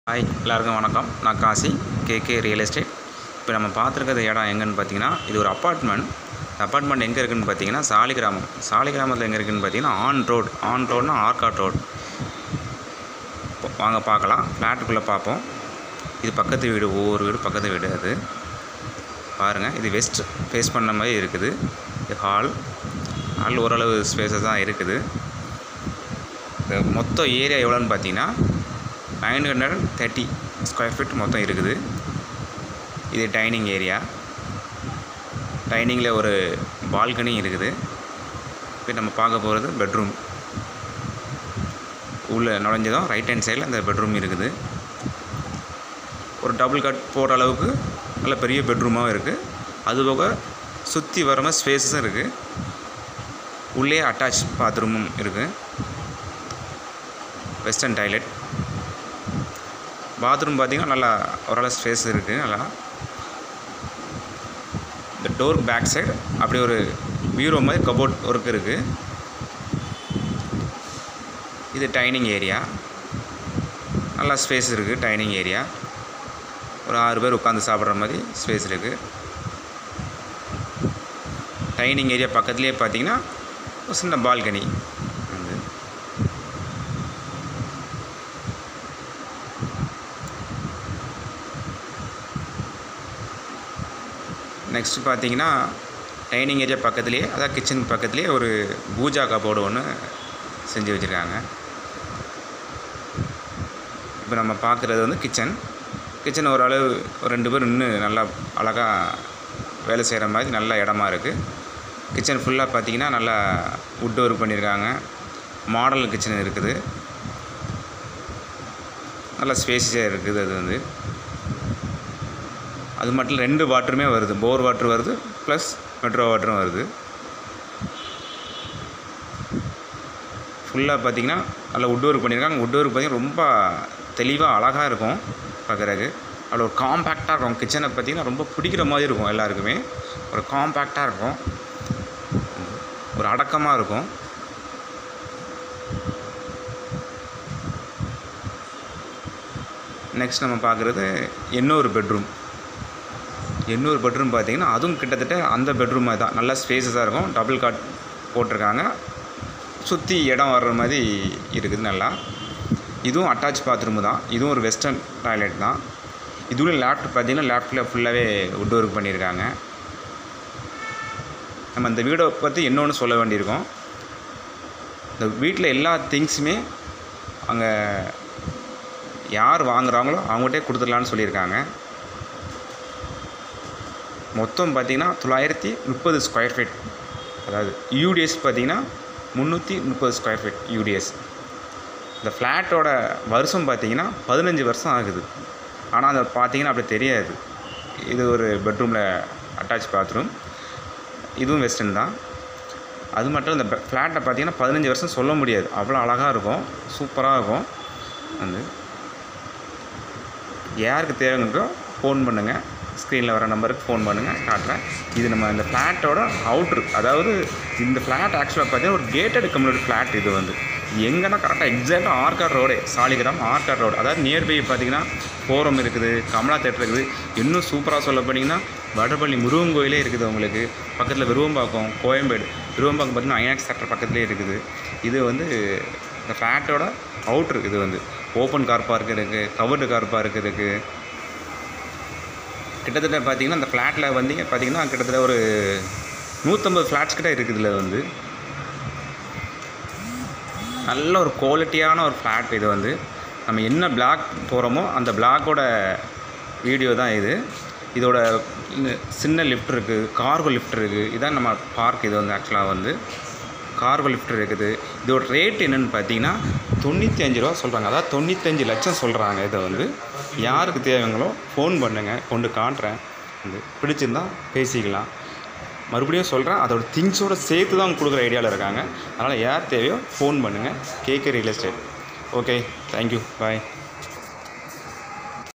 hi எல்லாருக்கும் வணக்கம் நான் காசி கேகே ரியல் எஸ்டேட் இப்போ நம்ம பார்த்துருக்கிறது இடம் எங்கன்னு பார்த்தீங்கன்னா இது ஒரு அப்பார்ட்மெண்ட் இந்த அப்பார்ட்மெண்ட் எங்கே இருக்குதுன்னு பார்த்தீங்கன்னா சாலிகிராமம் சாலிகிராமத்தில் எங்கே இருக்குதுன்னு பார்த்தீங்கன்னா ஆன் ரோடு ஆன் ரோடுனா ஆர்காட் ரோடு வாங்க பார்க்கலாம் ஃப்ளாட்டுக்குள்ளே பார்ப்போம் இது பக்கத்து வீடு ஒவ்வொரு வீடு பக்கத்து வீடு அது பாருங்கள் இது வெஸ்ட் ஃபேஸ் பண்ண மாதிரி இருக்குது இது ஹால் ஹால் ஓரளவு ஸ்பேஸஸ் தான் இருக்குது இந்த மொத்த ஏரியா எவ்வளோன்னு பார்த்தீங்கன்னா nine hundred thirty square feet மொத்தம் இருக்குது இது டைனிங் ஏரியா டைனிங்கில் ஒரு பால்கனி இருக்குது இப்போ நம்ம பார்க்க போகிறது பெட்ரூம் உள்ளே நுழைஞ்சதும் ரைட் ஹேண்ட் சைடில் அந்த பெட்ரூம் இருக்குது ஒரு டபுள் கட் போடுற அளவுக்கு நல்ல பெரிய பெட்ரூமாகவும் இருக்குது அதுபோக சுற்றி வரமா ஸ்பேஸஸும் இருக்குது உள்ளே அட்டாச் பாத்ரூமும் இருக்குது வெஸ்டர்ன் டாய்லெட் பாத்ரூம் பார்த்திங்கன்னா நல்லா ஓரளவு ஸ்பேஸ் இருக்குது நல்லா இந்த டோர் பேக் சைடு அப்படி ஒரு பீரோ மாதிரி கபோர்ட் ஒர்க் இருக்குது இது டைனிங் ஏரியா நல்லா ஸ்பேஸ் இருக்குது டைனிங் ஏரியா ஒரு ஆறு பேர் உட்காந்து சாப்பிட்ற மாதிரி ஸ்பேஸ் இருக்குது டைனிங் ஏரியா பக்கத்துலேயே பார்த்தீங்கன்னா ஒரு சின்ன பால்கனி வந்து நெக்ஸ்ட்டு பார்த்தீங்கன்னா டைனிங் ஏரியா பக்கத்துலேயே அதான் கிச்சன் பக்கத்துலேயே ஒரு பூஜா கபோர்டு ஒன்று செஞ்சு வச்சுருக்காங்க இப்போ நம்ம பார்க்குறது வந்து கிச்சன் கிச்சன் ஓரளவு ஒரு ரெண்டு பேர் இன்னும் நல்லா அழகாக வேலை செய்கிற மாதிரி நல்ல இடமா இருக்குது கிச்சன் ஃபுல்லாக பார்த்தீங்கன்னா நல்லா வுட் ஒர்க் பண்ணியிருக்காங்க மாடல் கிச்சன் இருக்குது நல்லா ஸ்பேஸியாக இருக்குது அது வந்து அது மட்டும் இல்ல, ரெண்டு வாட்டருமே வருது போர் வாட்டர் வருது ப்ளஸ் மெட்ரோ வாட்டரும் வருது ஃபுல்லாக பார்த்தீங்கன்னா நல்லா வுட் ஒர்க் பண்ணியிருக்காங்க வுட் ஒர்க் பார்த்தீங்கன்னா ரொம்ப தெளிவாக அழகாக இருக்கும் பார்க்குறதுக்கு அதில் ஒரு காம்பேக்டாக இருக்கும் கிச்சனை பார்த்தீங்கன்னா ரொம்ப பிடிக்கிற மாதிரி இருக்கும் எல்லாருக்குமே ஒரு காம்பேக்டாக இருக்கும் ஒரு அடக்கமாக இருக்கும் நெக்ஸ்ட் நம்ம பார்க்குறது இன்னொரு பெட்ரூம் இன்னொரு பெட்ரூம் பார்த்தீங்கன்னா அதுவும் கிட்டத்தட்ட அந்த பெட்ரூம் மாதிரி தான் நல்லா ஸ்பேஸஸாக இருக்கும் டபுள் காட் போட்டிருக்காங்க சுற்றி இடம் வர்ற மாதிரி இருக்குது நல்லா இதுவும் அட்டாச் பாத்ரூம் தான் இதுவும் ஒரு வெஸ்டர்ன் டாய்லெட் தான் இதுவும் லேஃப்ட் பார்த்தீங்கன்னா லேஃப்டில் ஃபுல்லாகவே வுட் ஒர்க் பண்ணியிருக்காங்க நம்ம இந்த வீடை பற்றி இன்னொன்று சொல்ல வேண்டியிருக்கோம் இந்த வீட்டில் எல்லா திங்ஸுமே அங்கே யார் வாங்குறாங்களோ அவங்ககிட்டே கொடுத்துடலான்னு சொல்லியிருக்காங்க மொத்தம் பார்த்திங்கன்னா தொள்ளாயிரத்தி முப்பது ஸ்கொயர் ஃபீட் அதாவது யூடிஎஸ் பார்த்திங்கன்னா முந்நூற்றி முப்பது ஸ்கொயர் ஃபீட் யூடிஎஸ் இந்த ஃப்ளாட்டோட வருஷம் பார்த்திங்கன்னா பதினஞ்சு வருஷம் ஆகுது ஆனால் அதை பார்த்தீங்கன்னா அப்படி தெரியாது இது ஒரு பெட்ரூமில் அட்டாச் பாத்ரூம் இதுவும் வெஸ்டர்ன் தான் அது மட்டும் இந்த ஃப்ளாட்டை பார்த்தீங்கன்னா பதினஞ்சு வருஷம் சொல்ல முடியாது அவ்வளோ அழகாக இருக்கும் சூப்பராக இருக்கும் வந்து யாருக்கு தேவைங்கோ ஃபோன் பண்ணுங்கள் ஸ்க்ரீனில் வர நம்பருக்கு ஃபோன் பண்ணுங்கள் காட்டுறேன் இது நம்ம இந்த ஃப்ளாட்டோட அவுட்ரு அதாவது இந்த ஃப்ளாட் ஆக்சுவலாக பார்த்தீங்கன்னா ஒரு கேட்டட் கம்யூனிட்டி ஃப்ளாட் இது வந்து எங்கன்னா கரெக்டாக எக்ஸாக்டாக ஆர்காட் ரோடே சாலிகிராம் ஆர்காட் ரோடு அதாவது நியர்பை பார்த்தீங்கன்னா ஃபோரம் இருக்குது கமலா தேட்டர் இருக்குது இன்னும் சூப்பராக சொல்ல போனீங்கன்னா வடபள்ளி முருகன் கோயிலே இருக்குது உங்களுக்கு பக்கத்தில் விருவம்பாக்கம் கோயம்பேடு விருவம்பாக்கம் பார்த்தீங்கன்னா ஐநாக்ஸ் தேட்டர் பக்கத்துலேயே இருக்குது இது வந்து இந்த ஃப்ளாட்டோட அவுட்ரு இது வந்து ஓப்பன் கார் பார்க் இருக்குது கவர்டு கார் பார்க் இருக்குது கிட்டத்தட்ட பார்த்தீங்கன்னா அந்த ஃப்ளாட்டில் வந்தீங்க பார்த்தீங்கன்னா கிட்டத்தட்ட ஒரு நூற்றம்பது ஃப்ளாட்ஸ் கிட்ட இருக்குது இதில் வந்து நல்ல ஒரு குவாலிட்டியான ஒரு ஃப்ளாட் இது வந்து நம்ம என்ன பிளாக் போகிறோமோ அந்த பிளாக்கோட வீடியோ தான் இது இதோட இந்த சின்ன லிஃப்ட் இருக்குது கார்கோ லிஃப்ட் இருக்குது இதான் நம்ம பார்க் இது வந்து ஆக்சுவலாக வந்து கார்கோ லிஃப்ட் இருக்குது இதோட ரேட் என்னென்னு பார்த்தீங்கன்னா தொண்ணூற்றி அஞ்சு ரூபா சொல்கிறாங்க அதாவது தொண்ணூத்தஞ்சு லட்சம் சொல்கிறாங்க இதை வந்து யாருக்கு தேவைங்களோ ஃபோன் பண்ணுங்கள் கொண்டு காட்டுறேன் வந்து பிடிச்சிருந்தா பேசிக்கலாம் மறுபடியும் சொல்கிறேன் அதோட திங்ஸோட சேர்த்து தான் கொடுக்குற ஐடியாவில் இருக்காங்க அதனால் யார் தேவையோ ஃபோன் பண்ணுங்கள் கேட்க ரியல் எஸ்டேட் ஓகே தேங்க்யூ பாய்